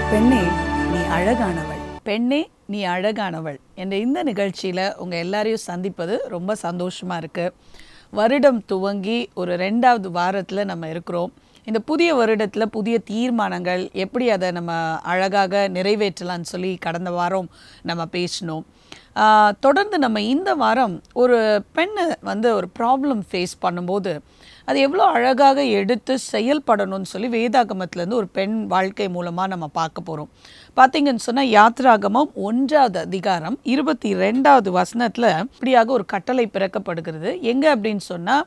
பெண்ணே நீ அழகானவள் பெண்ணே நீ அழகானவள் என்ற இந்த நிகழ்ச்சியில் உங்கள் எல்லாரையும் சந்திப்பது ரொம்ப சந்தோஷமாக இருக்குது வருடம் துவங்கி ஒரு ரெண்டாவது வாரத்தில் நம்ம இருக்கிறோம் இந்த புதிய வருடத்தில் புதிய தீர்மானங்கள் எப்படி அதை நம்ம அழகாக நிறைவேற்றலாம்னு சொல்லி கடந்த வாரம் நம்ம பேசினோம் ஆஹ் தொடர்ந்து நம்ம இந்த வாரம் ஒரு பெண்ணு வந்து ஒரு ப்ராப்ளம் ஃபேஸ் பண்ணும்போது அது எவ்வளோ அழகாக எடுத்து செயல்படணும்னு சொல்லி வேதாகமத்துலேருந்து ஒரு பெண் வாழ்க்கை மூலமாக நம்ம பார்க்க போகிறோம் பார்த்தீங்கன்னு சொன்னால் யாத்ராகமம் ஒன்றாவது அதிகாரம் இருபத்தி ரெண்டாவது வசனத்தில் இப்படியாக ஒரு கட்டளை பிறக்கப்படுகிறது எங்கே அப்படின்னு சொன்னால்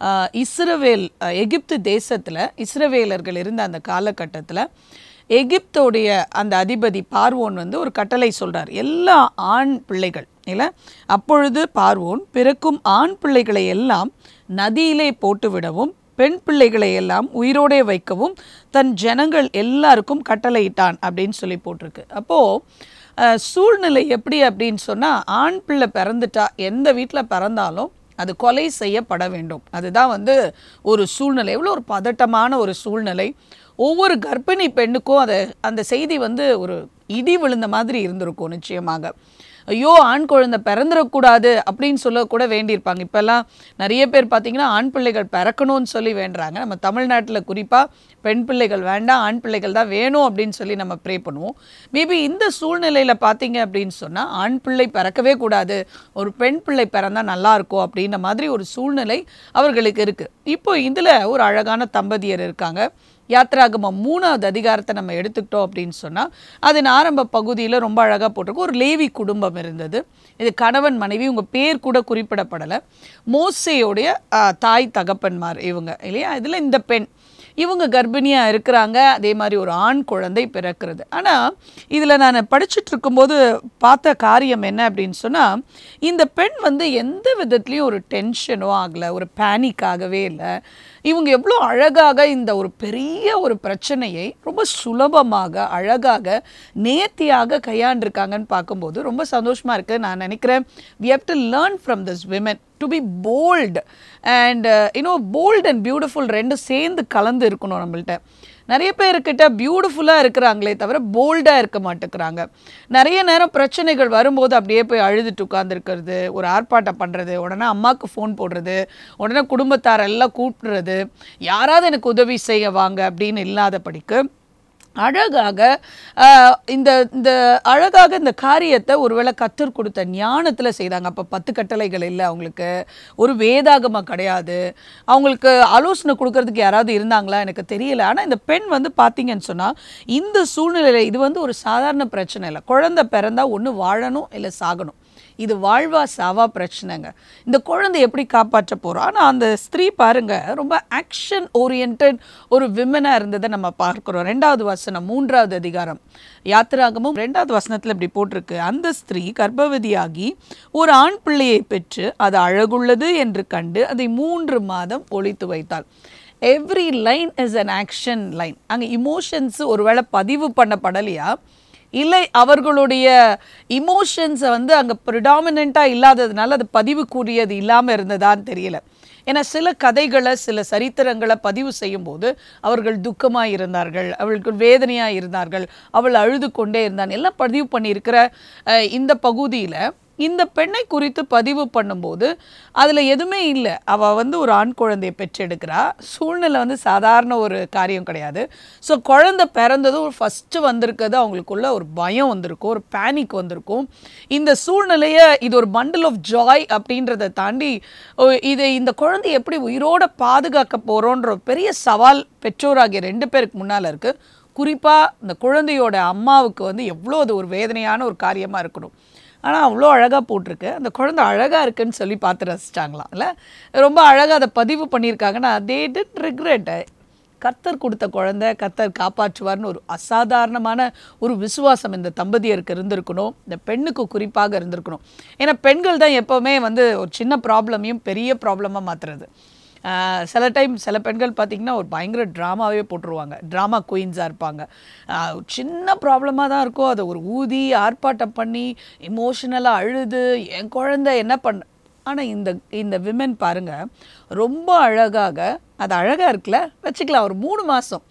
இஸ்ரவேல் அஹ், எகிப்து தேசத்தில் இஸ்ரவேலர்கள் இருந்த அந்த காலகட்டத்தில் எகிப்தோடைய அந்த அதிபதி பார்வோன் வந்து ஒரு கட்டளை சொல்றார் எல்லா ஆண் பிள்ளைகள் இல்லை அப்பொழுது பார்வோன் பிறக்கும் ஆண் பிள்ளைகளை எல்லாம் நதியிலே போட்டு விடவும் பெண் பிள்ளைகளை எல்லாம் உயிரோடே வைக்கவும் தன் ஜனங்கள் எல்லாருக்கும் கட்டளையிட்டான் அப்படின்னு சொல்லி போட்டிருக்கு அப்போது அஹ், சூழ்நிலை எப்படி அப்படின்னு சொன்னால் ஆண் பிள்ளை பிறந்துட்டா எந்த வீட்டில் பிறந்தாலும் அது கொலை செய்யப்பட வேண்டும் அதுதான் வந்து ஒரு சூழ்நிலை எவ்வளோ ஒரு பதட்டமான ஒரு சூழ்நிலை ஒவ்வொரு கர்ப்பிணி பெண்ணுக்கும் அதை அந்த செய்தி வந்து ஒரு இடி விழுந்த மாதிரி இருந்திருக்கும் நிச்சயமாக ஐயோ ஆண் குழந்தை பிறந்துடக்கூடாது அப்படின்னு சொல்ல கூட வேண்டியிருப்பாங்க இப்போல்லாம் நிறைய பேர் பார்த்தீங்கன்னா ஆண் பிள்ளைகள் பிறக்கணும்னு சொல்லி வேண்டுறாங்க நம்ம தமிழ்நாட்டில் குறிப்பாக பெண் பிள்ளைகள் வேண்டாம் ஆண் பிள்ளைகள் தான் வேணும் அப்படின்னு சொல்லி நம்ம ப்ரே பண்ணுவோம் மேபி இந்த சூழ்நிலையில் பார்த்தீங்க அப்படின்னு சொன்னால் ஆண் பிள்ளை பிறக்கவே கூடாது ஒரு பெண் பிள்ளை பிறந்தா நல்லா இருக்கும் அப்படின்ற மாதிரி ஒரு சூழ்நிலை அவர்களுக்கு இருக்குது இப்போ இதில் ஒரு அழகான தம்பதியர் இருக்காங்க யாத்ராகமம் மூணாவது அதிகாரத்தை நம்ம எடுத்துக்கிட்டோம் அப்படின்னு சொன்னால் அதன் ஆரம்ப பகுதியில் ரொம்ப அழகாக போட்டிருக்கும் ஒரு லேவி குடும்பம் இருந்தது இது கணவன் மனைவி உங்க பேர் கூட குறிப்பிடப்படலை மோசையோடைய ஆ, தாய் தகப்பன்மார் இவங்க இல்லையா இதில் இந்த பெண் இவங்க கர்ப்பிணியாக இருக்கிறாங்க அதே மாதிரி ஒரு ஆண் குழந்தை பிறக்கிறது ஆனால் இதில் நான் படிச்சுட்டு இருக்கும்போது பார்த்த காரியம் என்ன அப்படின்னு சொன்னால் இந்த பெண் வந்து எந்த விதத்துலேயும் ஒரு டென்ஷனோ ஆகலை ஒரு பேனிக் ஆகவே இல்லை இவங்க எவ்வளோ அழகாக இந்த ஒரு பெரிய ஒரு பிரச்சனையை ரொம்ப சுலபமாக அழகாக நேர்த்தியாக கையாண்டிருக்காங்கன்னு பார்க்கும்போது ரொம்ப சந்தோஷமாக இருக்குது நான் நினைக்கிறேன் we have to learn from this women to be bold and you know bold and beautiful ரெண்டும் சேர்ந்து கலந்து இருக்கணும் நம்மள்ட்ட நிறைய பேர்கிட்ட பியூட்டிஃபுல்லாக இருக்கிறாங்களே தவிர போல்டாக இருக்க மாட்டேங்கிறாங்க நிறைய நேரம் பிரச்சனைகள் வரும்போது அப்படியே போய் அழுதுட்டு உட்காந்துருக்கிறது ஒரு ஆர்ப்பாட்டம் பண்ணுறது உடனே அம்மாவுக்கு ஃபோன் போடுறது உடனே குடும்பத்தாரெல்லாம் கூப்பிடுறது யாராவது எனக்கு உதவி செய்ய வாங்க அப்படின்னு இல்லாதபடிக்கு அழகாக ஆஹ், இந்த இந்த அழகாக இந்த காரியத்தை ஒருவேளை கத்தர் கொடுத்த ஞானத்தில் செய்தாங்க அப்போ பத்து கட்டளைகள் இல்லை அவங்களுக்கு ஒரு வேதாகமாக கிடையாது அவங்களுக்கு ஆலோசனை கொடுக்கறதுக்கு யாராவது இருந்தாங்களா எனக்கு தெரியல ஆனால் இந்த பெண் வந்து பார்த்தீங்கன்னு சொன்னால் இந்த சூழ்நிலையில் இது வந்து ஒரு சாதாரண பிரச்சனை இல்லை குழந்தை பிறந்தா ஒன்று வாழணும் இல்லை சாகணும் இது வாழ்வா சாவா பிரச்சனைங்க இந்த குழந்தை எப்படி காப்பாற்ற போகிறோம் ஆனால் அந்த ஸ்திரீ பாருங்க ரொம்ப ஆக்ஷன் ஓரியன்ட் ஒரு விமனாக இருந்ததை நம்ம பார்க்குறோம் ரெண்டாவது வசனம் மூன்றாவது அதிகாரம் யாத்திராகமும் ரெண்டாவது வசனத்தில் இப்படி போட்டிருக்கு அந்த ஸ்திரீ கர்ப்பவதியாகி ஒரு ஆண் பிள்ளையை பெற்று அது அழகுள்ளது என்று கண்டு அதை மூன்று மாதம் ஒளித்து வைத்தாள் every line is an action line அங்கே இமோஷன்ஸ் ஒருவேளை பதிவு பண்ணப்படலையா இல்லை அவர்களுடைய இமோஷன்ஸை வந்து அங்கே ப்ரிடாமினண்ட்டாக இல்லாததுனால அது பதிவுக்குரியது இல்லாமல் இருந்ததான்னு தெரியல ஏன்னா சில கதைகளை சில சரித்திரங்களை பதிவு செய்யும்போது அவர்கள் துக்கமாக இருந்தார்கள் அவளுக்கு வேதனையாக இருந்தார்கள் அவள் அழுது கொண்டே இருந்தான் எல்லாம் பதிவு பண்ணியிருக்கிற அஹ், இந்த பகுதியில் இந்த பெண்ணை குறித்து பதிவு பண்ணும்போது அதில் எதுவுமே இல்லை அவள் வந்து ஒரு ஆண் குழந்தையை பெற்றெடுக்கிறா சூழ்நிலை வந்து சாதாரண ஒரு காரியம் கிடையாது ஸோ குழந்தை பிறந்ததும் ஃபஸ்ட்டு வந்திருக்கிறது அவங்களுக்குள்ள ஒரு பயம் வந்திருக்கும் ஒரு பேனிக் வந்திருக்கும் இந்த சூழ்நிலையை இது ஒரு பண்டில் ஆஃப் ஜாய் அப்படின்றத தாண்டி ஓ, இதை இந்த குழந்தையை எப்படி உயிரோட பாதுகாக்க போகிறோன்ற ஒரு பெரிய சவால் பெற்றோராகிய ரெண்டு பேருக்கு முன்னால் இருக்குது குறிப்பாக இந்த குழந்தையோட அம்மாவுக்கு வந்து எவ்வளோ அது ஒரு வேதனையான ஒரு காரியமாக இருக்கணும் ஆனால் அவ்வளோ அழகாக போட்டிருக்கு அந்த குழந்தை அழகாக இருக்குன்னு சொல்லி பார்த்து ரசிச்சிட்டாங்களாம் இல்லை ரொம்ப அழகாக அதை பதிவு பண்ணியிருக்காங்கன்னா தே டிட் ரிக்ரெட் கர்த்தர் கொடுத்த குழந்தை கர்த்தர் காப்பாற்றுவார்னு ஒரு அசாதாரணமான ஒரு விசுவாசம் இந்த தம்பதியருக்கு இருந்திருக்கணும் இந்த பெண்ணுக்கு குறிப்பாக இருந்திருக்கணும் ஏன்னா பெண்கள் தான் எப்போவுமே வந்து ஒரு சின்ன ப்ராப்ளமையும் பெரிய ப்ராப்ளமாக மாற்றுறது ஆஹ் சில டைம் சில பெண்கள் பார்த்திங்கன்னா ஒரு பயங்கர ட்ராமாவே போட்டுருவாங்க ட்ராமா குயின்ஸாக இருப்பாங்க ஆஹ் ஒரு சின்ன ப்ராப்ளமாக தான் இருக்கும் அதை ஒரு ஊதி ஆர்ப்பாட்டம் பண்ணி இமோஷனலாக அழுது என் குழந்தை என்ன பண்ண ஆனால் இந்த இந்த விமென் பாருங்க ரொம்ப அழகாக அது அழகாக இருக்குல்ல வச்சுக்கலாம் ஒரு மூணு மாதம்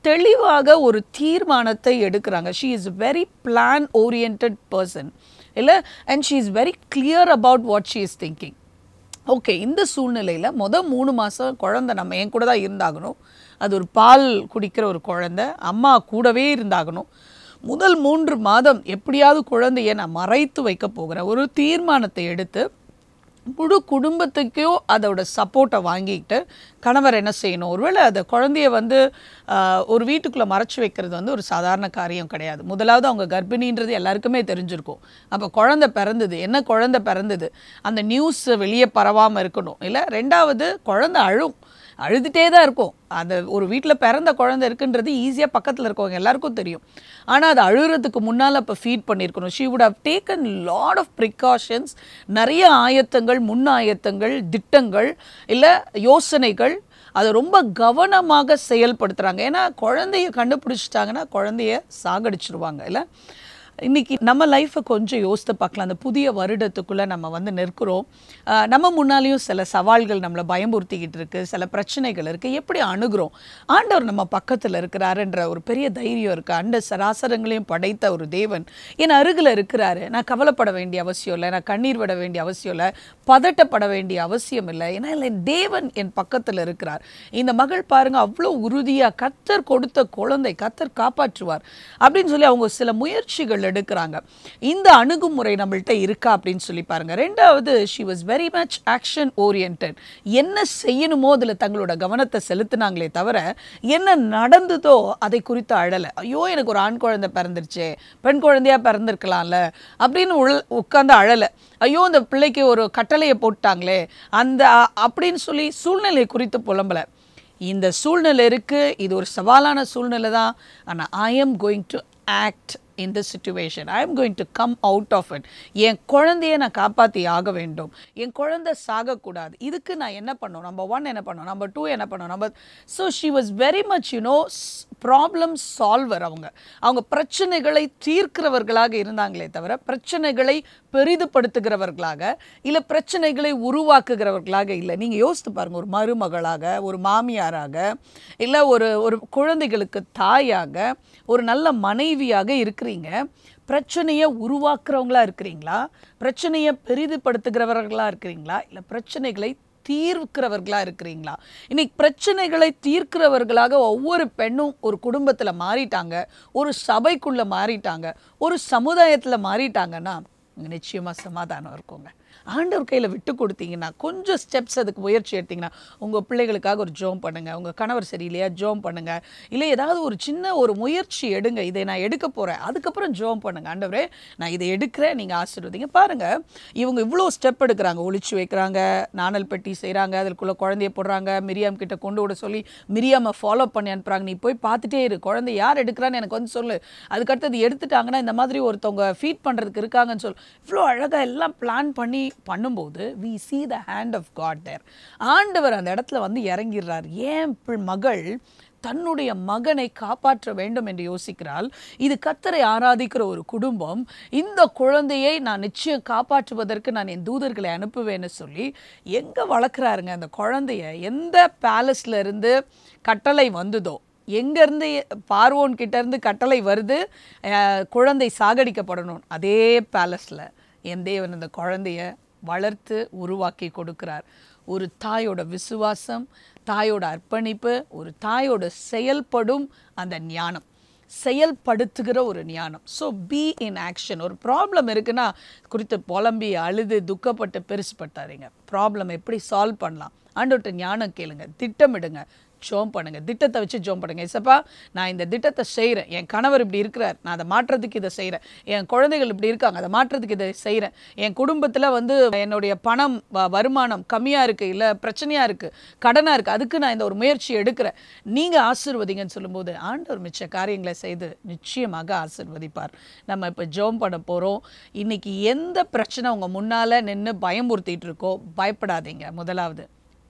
தெளிவாக ஒரு தீர்மானத்தை எடுக்கிறாங்க she is very plan orient person இல்லை and she is very clear about what she is thinking okay இந்த சூழ்நிலையில் மொதல் மூணு மாதம் குழந்தை நம்ம என் கூட தான் இருந்தாகணும் அது ஒரு பால் குடிக்கிற ஒரு குழந்தை அம்மா கூடவே இருந்தாகணும் முதல் மூன்று மாதம் எப்படியாவது குழந்தையை நான் மறைத்து வைக்க போகிறேன் ஒரு தீர்மானத்தை எடுத்து முழு குடும்பத்துக்கும் அதோட சப்போர்ட்டை வாங்கிக்கிட்டு கணவர் என்ன செய்யணும் ஒருவேளை அந்த குழந்தைய வந்து ஆஹ், ஒரு வீட்டுக்குள்ளே மறைச்சு வைக்கிறது வந்து ஒரு சாதாரண காரியம் கிடையாது முதலாவது அவங்க கர்ப்பிணின்றது எல்லாருக்குமே தெரிஞ்சிருக்கும் அப்போ குழந்தை பிறந்தது என்ன குழந்தை பிறந்தது அந்த நியூஸ் வெளியே பரவாமல் இருக்கணும் இல்லை ரெண்டாவது குழந்தை அழும் அழுதுகிட்டே தான் இருக்கும் அந்த ஒரு வீட்டில் பிறந்த குழந்தை இருக்குன்றது ஈஸியாக பக்கத்தில் இருக்கவங்க எல்லாருக்கும் தெரியும் ஆனால் அது அழுகிறதுக்கு முன்னால் அப்போ ஃபீட் பண்ணியிருக்கணும் she would have taken lot of precautions நிறைய ஆயத்தங்கள் முன் ஆயத்தங்கள் திட்டங்கள் இல்லை யோசனைகள் அதை ரொம்ப கவனமாக செயல்படுத்துகிறாங்க ஏன்னா குழந்தைய கண்டுபிடிச்சிட்டாங்கன்னா குழந்தைய சாகடிச்சிருவாங்க இல்லை இன்னைக்கு நம்ம லைஃப்பை கொஞ்சம் யோசித்து பார்க்கலாம் அந்த புதிய வருடத்துக்குள்ளே நம்ம வந்து நிற்கிறோம் ஆஹ் நம்ம முன்னாலேயும் சில சவால்கள் நம்மளை பயமுறுத்திக்கிட்டு இருக்கு சில பிரச்சனைகள் இருக்குது எப்படி அணுகிறோம் ஆண்டவர் நம்ம பக்கத்தில் இருக்கிறாருன்ற ஒரு பெரிய தைரியம் இருக்குது அண்ட சராசரங்களையும் படைத்த ஒரு தேவன் என் அருகில் இருக்கிறாரு நான் கவலைப்பட வேண்டிய அவசியம் இல்லை நான் கண்ணீர் விட வேண்டிய அவசியம் இல்லை பதட்டப்பட வேண்டிய அவசியம் இல்லை ஏன்னா என் தேவன் என் பக்கத்தில் இருக்கிறார் இந்த மகள் பாருங்க அவ்வளோ உறுதியாக கத்தர் கொடுத்த குழந்தை கத்தர் காப்பாற்றுவார் அப்படின்னு சொல்லி அவங்க சில முயற்சிகள் எடுக்கிறாங்க இந்த அணுகுமுறை நம்மள்ட்ட இருக்கா அப்படின்னு சொல்லி பாருங்க ரெண்டாவது she was very much action orient என்ன செய்யணுமோ அதில் தங்களோட கவனத்தை செலுத்தினாங்களே தவிர என்ன நடந்ததோ அதை குறித்து அழலை ஐயோ எனக்கு ஒரு ஆண் குழந்தை பிறந்துருச்சே பெண் குழந்தையா பிறந்திருக்கலாம்ல அப்படின்னு உள் உட்காந்து அழலை ஐயோ இந்த பிள்ளைக்கு ஒரு கட்டளையை போட்டாங்களே அந்த அ- அப்படின்னு சொல்லி சூழ்நிலை குறித்து புலம்பலை இந்த சூழ்நிலை இருக்குது இது ஒரு சவாலான சூழ்நிலை தான் ஆனால் I am going to act in the situation I am going to come out of it என் குழந்தைய நான் காப்பாற்றி ஆக வேண்டும் என் குழந்தை சாகக்கூடாது இதுக்கு நான் என்ன பண்ணணும் நம்பர் ஒன் என்ன பண்ணணும் நம்பர் டூ என்ன பண்ணணும் number so she was very much you know problem solver அவங்க அவங்க பிரச்சனைகளை தீர்க்கிறவர்களாக இருந்தாங்களே தவிர பிரச்சனைகளை பெரிதுபடுத்துகிறவர்களாக இல்லை பிரச்சனைகளை உருவாக்குகிறவர்களாக இல்லை நீங்கள் யோசித்து பாருங்க ஒரு மருமகளாக ஒரு மாமியாராக இல்லை ஒரு ஒரு குழந்தைகளுக்கு தாயாக ஒரு நல்ல மனைவியாக இருக்கிறீங்க பிரச்சனையை உருவாக்குறவங்களா இருக்கிறீங்களா பிரச்சனையை பெரிதுபடுத்துகிறவர்களா இருக்கிறீங்களா இல்லை பிரச்சனைகளை தீர்க்கிறவர்களா இருக்கிறீங்களா இன்னைக்கு பிரச்சனைகளை தீர்க்கிறவர்களாக ஒவ்வொரு பெண்ணும் ஒரு குடும்பத்தில் மாறிட்டாங்க ஒரு சபைக்குள்ள மாறிட்டாங்க ஒரு சமுதாயத்தில் மாறிட்டாங்கன்னா நிச்சயமாக சமாதானம் இருக்குங்க ஆண்டவர் கையில் விட்டு கொடுத்தீங்கன்னா கொஞ்சம் ஸ்டெப்ஸ் அதுக்கு முயற்சி எடுத்தீங்கன்னா உங்கள் பிள்ளைகளுக்காக ஒரு ஜோம் பண்ணுங்கள் உங்கள் கணவர் சரியில்லையா ஜோம் பண்ணுங்கள் இல்லை ஏதாவது ஒரு சின்ன ஒரு முயற்சி எடுங்க இதை நான் எடுக்க போகிறேன் அதுக்கப்புறம் ஜோம் பண்ணுங்க ஆண்டவரே நான் இதை எடுக்கிறேன் நீங்கள் ஆசீர்வதிங்க பாருங்கள் இவங்க இவ்வளோ ஸ்டெப் எடுக்கிறாங்க ஒளிச்சு வைக்கிறாங்க நாணல் பெட்டி செய்கிறாங்க அதுக்குள்ளே குழந்தைய போடுறாங்க மிரியாம் கிட்ட கொண்டு விட சொல்லி மிரியாமை ஃபாலோ பண்ணி அனுப்புகிறாங்க நீ போய் பார்த்துட்டே இரு குழந்தை யார் எடுக்கிறான்னு எனக்கு வந்து சொல்லு அதுக்கடுத்தது எடுத்துட்டாங்கன்னா இந்த மாதிரி ஒருத்தவங்க ஃபீட் பண்ணுறதுக்கு இருக்காங்கன்னு சொல்லு இவ்வளோ அழகாக எல்லாம் பிளான் பண்ணி பண்ணும்போது we see the hand of God there ஆண்டவர் அந்த இடத்துல வந்து இறங்கிடுறார் ஏன் பிள்- மகள் தன்னுடைய மகனை காப்பாற்ற வேண்டும் என்று யோசிக்கிறாள் இது கத்தரை ஆராதிக்கிற ஒரு குடும்பம் இந்த குழந்தையை நான் நிச்சயம் காப்பாற்றுவதற்கு நான் என் தூதர்களை அனுப்புவேன்னு சொல்லி எங்கே வளர்க்குறாருங்க அந்த குழந்தைய எந்த பேலஸ்ல இருந்து கட்டளை வந்ததோ எங்கேருந்து பார்வோன் கிட்ட இருந்து கட்டளை வருது அஹ், குழந்தை சாகடிக்கப்படணும் அதே பேலஸில் என் தேவன் அந்த குழந்தைய வளர்த்து உருவாக்கி கொடுக்கிறார் ஒரு தாயோட விசுவாசம் தாயோட அர்ப்பணிப்பு ஒரு தாயோட செயல்படும் அந்த ஞானம் செயல்படுத்துகிற ஒரு ஞானம் ஸோ பி இன் ஆக்ஷன் ஒரு ப்ராப்ளம் இருக்குன்னா குறித்து புலம்பி அழுது துக்கப்பட்டு பெருசுப்படுத்தாதீங்க ப்ராப்ளம் எப்படி சால்வ் பண்ணலாம் ஆண்டவர்கிட்ட ஞானம் கேளுங்க திட்டமிடுங்க ஜோம் பண்ணுங்க திட்டத்தை வச்சு ஜோம் பண்ணுங்க இசப்பா நான் இந்த திட்டத்தை செய்கிறேன் என் கணவர் இப்படி இருக்கிறார் நான் அதை மாற்றத்துக்கு இதை செய்கிறேன் என் குழந்தைகள் இப்படி இருக்காங்க அதை மாற்றத்துக்கு இதை செய்கிறேன் என் குடும்பத்தில் வந்து என்னுடைய பணம் வ- வருமானம் கம்மியாக இருக்குது இல்லை பிரச்சனையாக இருக்குது கடனாக இருக்குது அதுக்கு நான் இந்த ஒரு முயற்சி எடுக்கிறேன் நீங்கள் ஆசீர்வதிங்கன்னு சொல்லும்போது ஆண்டவர் மிச்ச காரியங்களை செய்து நிச்சயமாக ஆசீர்வதிப்பார் நம்ம இப்போ ஜோம் பண்ண போகிறோம் இன்னைக்கு எந்த பிரச்சனை உங்கள் முன்னால் நின்று பயமுறுத்திட்டு இருக்கோ பயப்படாதீங்க முதலாவது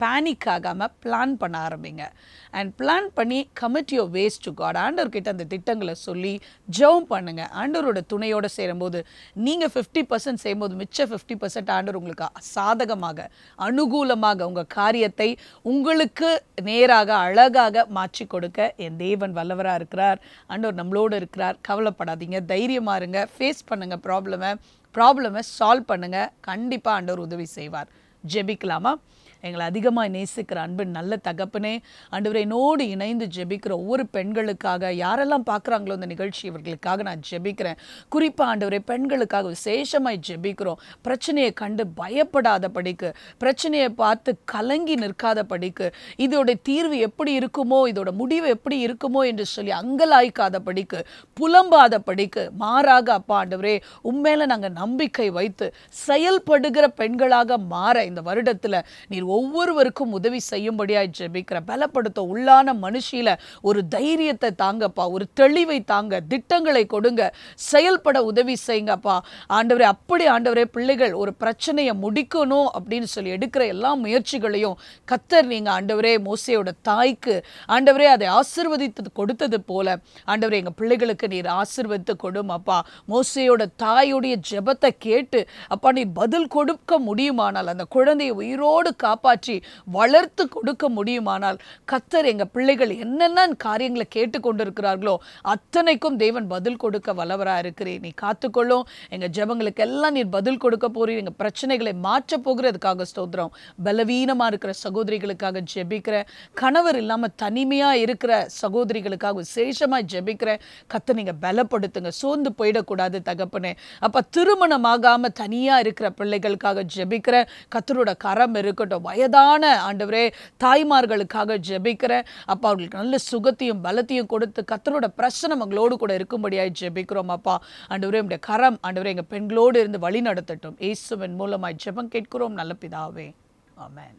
பேனிக் ஆகாமல் பிளான் பண்ண ஆரம்பிங்க அண்ட் பிளான் பண்ணி commit your ways to God ஆண்டவர்கிட்ட அந்த திட்டங்களை சொல்லி ஜெபம் பண்ணுங்க ஆண்டவரோட துணையோட சேரும்போது நீங்கள் ஃபிஃப்டி பர்சன்ட் செய்யும்போது மிச்ச ஃபிஃப்டி பர்சன்ட் ஆண்டவர் உங்களுக்கு சாதகமாக அனுகூலமாக உங்கள் காரியத்தை உங்களுக்கு நேராக அழகாக மாற்றி கொடுக்க என் தேவன் வல்லவராக இருக்கிறார் ஆண்டவர் நம்மளோடு இருக்கிறார் கவலைப்படாதீங்க தைரியமாக இருங்க ஃபேஸ் பண்ணுங்க ப்ராப்ளமை ப்ராப்ளமை சால்வ் பண்ணுங்க கண்டிப்பாக ஆண்டவர் உதவி செய்வார் ஜெபிக்கலாமா எங்களை அதிகமாக நேசிக்கிற அன்பின் நல்ல தகப்பனே ஆண்டவரை என்னோடு இணைந்து ஜெபிக்கிற ஒவ்வொரு பெண்களுக்காக யாரெல்லாம் பார்க்குறாங்களோ இந்த நிகழ்ச்சி இவர்களுக்காக நான் ஜெபிக்கிறேன் குறிப்பாக ஆண்டவரை பெண்களுக்காக விசேஷமாய் ஜெபிக்கிறோம் பிரச்சனையை கண்டு பயப்படாத படிக்கு பிரச்சனையை பார்த்து கலங்கி நிற்காத படிக்கு இதோட தீர்வு எப்படி இருக்குமோ இதோட முடிவு எப்படி இருக்குமோ என்று சொல்லி அங்கலாய்க்காத படிக்கு புலம்பாத படிக்கு மாறாக அப்பா ஆண்டவரே உண்மையில நாங்கள் நம்பிக்கை வைத்து செயல்படுகிற பெண்களாக மாற இந்த வருடத்தில் நீர் ஒவ்வொருவருக்கும் உதவி செய்யும்படியாய் ஜெபிக்கிற பலப்படுத்த உள்ளான மனுஷியில ஒரு தைரியத்தை தாங்கப்பா ஒரு தெளிவை தாங்க திட்டங்களை கொடுங்க செயல்பட உதவி செய்யுங்கப்பா ஆண்டவரே அப்படி ஆண்டவரே பிள்ளைகள் ஒரு பிரச்சனையை முடிக்கணும் அப்படின்னு சொல்லி எடுக்கிற எல்லா முயற்சிகளையும் கத்தர் நீங்க ஆண்டவரே மோசையோட தாய்க்கு ஆண்டவரே அதை ஆசிர்வதித்து கொடுத்தது போல ஆண்டவரே எங்க பிள்ளைகளுக்கு நீர் ஆசிர்வதித்து கொடும் அப்பா மோசையோட தாயுடைய ஜெபத்தை கேட்டு அப்பா நீ பதில் கொடுக்க முடியுமானால் அந்த குழந்தையை உயிரோடு காப்பாற்றி வளர்த்து கொடுக்க முடியுமானால் கத்தர் எங்க பிள்ளைகள் என்னென்ன காரியங்களை கேட்டுக்கொண்டிருக்கிறார்களோ அத்தனைக்கும் தேவன் பதில் கொடுக்க வல்லவரா இருக்கிறேன் நீ காத்துக்கொள்ளும் எங்க ஜெபங்களுக்கு எல்லாம் நீர் பதில் கொடுக்க போறீர் எங்க பிரச்சனைகளை மாற்ற போகிறதுக்காக ஸ்தோத்திரம் பலவீனமா இருக்கிற சகோதரிகளுக்காக ஜெபிக்கிற கணவர் இல்லாம தனிமையா இருக்கிற சகோதரிகளுக்காக விசேஷமா ஜெபிக்கிற கத்த நீங்க பலப்படுத்துங்க சோர்ந்து போயிடக்கூடாது தகப்பனே அப்ப திருமணமாகாம தனியா இருக்கிற பிள்ளைகளுக்காக ஜெபிக்கிற கத்தரோட கரம் இருக்கட்டும் வயதான ஆண்டவரே தாய்மார்களுக்காக ஜெபிக்கிற அப்பா அவர்களுக்கு நல்ல சுகத்தையும் பலத்தையும் கொடுத்து கத்தரோட பிரச்சனை அவங்களோடு கூட இருக்கும்படியாய் ஜெபிக்கிறோம் அப்பா ஆண்டவரே உடைய கரம் ஆண்டவரே எங்க பெண்களோடு இருந்து வழி நடத்தட்டும் இயேசுவின் மூலமாய் ஜெபம் கேட்கிறோம் நல்ல பிதாவே ஆமென்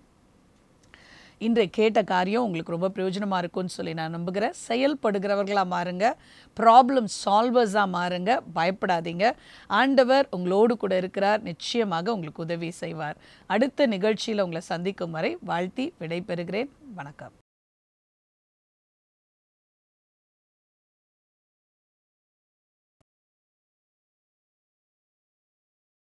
இன்றைய கேட்ட காரியம் உங்களுக்கு ரொம்ப பிரயோஜனமாக இருக்கும்னு சொல்லி நான் நம்புகிறேன் செயல்படுகிறவர்களாக மாறுங்க ப்ராப்ளம் சால்வர்ஸாக மாறுங்க பயப்படாதீங்க ஆண்டவர் உங்களோடு கூட இருக்கிறார் நிச்சயமாக உங்களுக்கு உதவி செய்வார் அடுத்த நிகழ்ச்சியில் உங்களை சந்திக்கும் வரை வாழ்த்தி விடைபெறுகிறேன் வணக்கம்